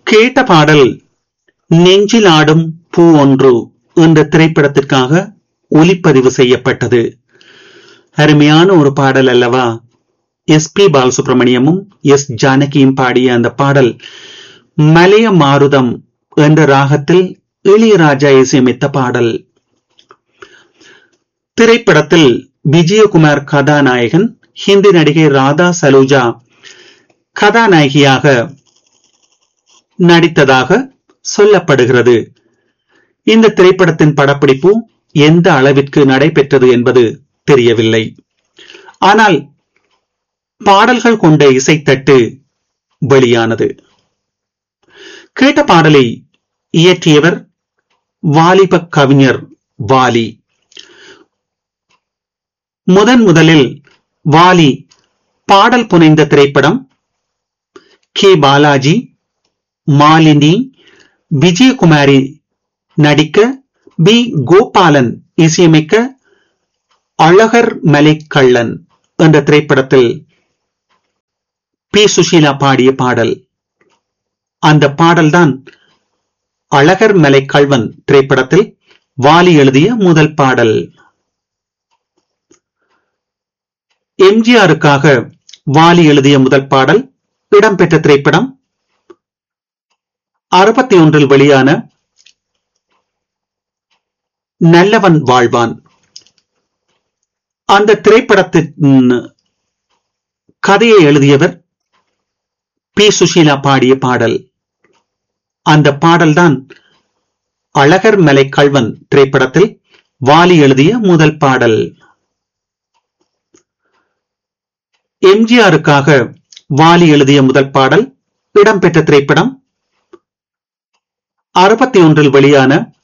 கேட்ட பாடல் நெஞ்சில் ஆடும் பூ ஒன்று என்ற திரைப்படத்திற்காக ஒலிப்பதிவு செய்யப்பட்டது அருமையான ஒரு பாடல் அல்லவா எஸ் பி பாலசுப்ரமணியமும் எஸ் ஜானகியும் பாடிய அந்த பாடல் மலைய மாருதம் என்ற ராகத்தில் இளையராஜா இசையமைத்த பாடல் திரைப்படத்தில் விஜயகுமார் கதாநாயகன் ஹிந்தி நடிகை ராதா சலூஜா கதாநாயகியாக நடித்ததாக சொல்லப்படுகிறது இந்த திரைப்படத்தின் படப்பிடிப்பு எந்த அளவிற்கு நடைபெற்றது என்பது தெரியவில்லை ஆனால் பாடல்கள் கொண்ட இசைத்தட்டு வெளியானது கேட்ட பாடலை இயற்றியவர் வாலிப கவிஞர் வாலி முதன் முதலில் வாலி பாடல் புனைந்த திரைப்படம் கே பாலாஜி மாலினி விஜயகுமாரி நடிக்க பி கோபாலன் இசையமைக்க அழகர் மலை கள்ளன் என்ற திரைப்படத்தில் பி சுஷீலா பாடிய பாடல் அந்த பாடல்தான் அழகர் மலை கல்வன் திரைப்படத்தில் வாலி எழுதிய முதல் பாடல் எம்ஜிஆருக்காக வாலி எழுதிய முதல் பாடல் இடம்பெற்ற திரைப்படம் அறுபத்தி ஒன்றில் வெளியான நல்லவன் வாழ்வான் அந்த திரைப்படத்தின் கதையை எழுதியவர் பி சுஷீலா பாடிய பாடல் அந்த பாடல்தான் அழகர் மலை கல்வன் திரைப்படத்தில் வாலி எழுதிய முதல் பாடல் எம்ஜிஆருக்காக வாலி எழுதிய முதல் பாடல் இடம்பெற்ற திரைப்படம் அறுபத்தி ஒன்றில் வெளியான